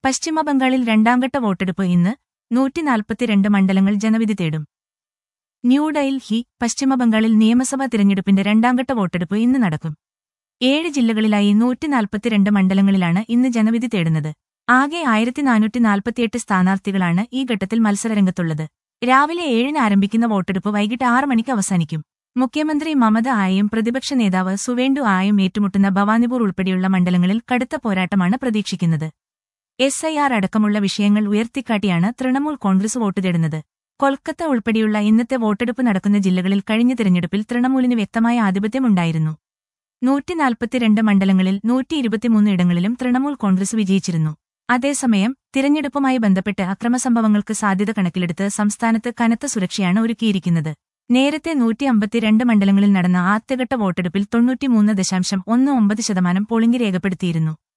പശ്ചിമബംഗാളിൽ രണ്ടാംഘട്ട വോട്ടെടുപ്പ് ഇന്ന് നൂറ്റിനാൽപ്പത്തിരണ്ട് മണ്ഡലങ്ങൾ ജനവിധി തേടും ന്യൂഡൽഹി പശ്ചിമബംഗാളിൽ നിയമസഭാ തിരഞ്ഞെടുപ്പിന്റെ രണ്ടാംഘട്ട വോട്ടെടുപ്പ് ഇന്ന് നടക്കും ഏഴ് ജില്ലകളിലായി നൂറ്റിനാൽപ്പത്തിരണ്ട് മണ്ഡലങ്ങളിലാണ് ഇന്ന് ജനവിധി തേടുന്നത് ആകെ ആയിരത്തി നാനൂറ്റി നാൽപ്പത്തിയെട്ട് സ്ഥാനാർത്ഥികളാണ് ഈ ഘട്ടത്തിൽ മത്സരരംഗത്തുള്ളത് രാവിലെ ഏഴിന് ആരംഭിക്കുന്ന വോട്ടെടുപ്പ് വൈകിട്ട് ആറ് മണിക്ക് അവസാനിക്കും മുഖ്യമന്ത്രി മമത ആയും പ്രതിപക്ഷ നേതാവ് സുവേണ്ടു ആയും ഏറ്റുമുട്ടുന്ന ഭവാനിപൂർ ഉൾപ്പെടെയുള്ള മണ്ഡലങ്ങളിൽ കടുത്ത പോരാട്ടമാണ് പ്രതീക്ഷിക്കുന്നത് എസ് ഐ ആർ അടക്കമുള്ള വിഷയങ്ങൾ ഉയർത്തിക്കാട്ടിയാണ് തൃണമൂൽ കോൺഗ്രസ് വോട്ട് തേടുന്നത് കൊൽക്കത്ത ഉൾപ്പെടെയുള്ള ഇന്നത്തെ വോട്ടെടുപ്പ് നടക്കുന്ന ജില്ലകളിൽ കഴിഞ്ഞ തിരഞ്ഞെടുപ്പിൽ തൃണമൂലിന് വ്യക്തമായ ആധിപത്യമുണ്ടായിരുന്നു നൂറ്റിനാൽപ്പത്തിരണ്ട് മണ്ഡലങ്ങളിൽ നൂറ്റി ഇരുപത്തിമൂന്ന് ഇടങ്ങളിലും തൃണമൂൽ കോൺഗ്രസ് വിജയിച്ചിരുന്നു അതേസമയം തിരഞ്ഞെടുപ്പുമായി ബന്ധപ്പെട്ട് അക്രമസംഭവങ്ങൾക്ക് സാധ്യത കണക്കിലെടുത്ത് സംസ്ഥാനത്ത് കനത്ത സുരക്ഷയാണ് ഒരുക്കിയിരിക്കുന്നത് നേരത്തെ നൂറ്റി അമ്പത്തിരണ്ട് മണ്ഡലങ്ങളിൽ നടന്ന ആദ്യഘട്ട വോട്ടെടുപ്പിൽ തൊണ്ണൂറ്റിമൂന്ന് ദശാംശം ഒന്ന് ഒമ്പത് ശതമാനം പോളിംഗ് രേഖപ്പെടുത്തിയിരുന്നു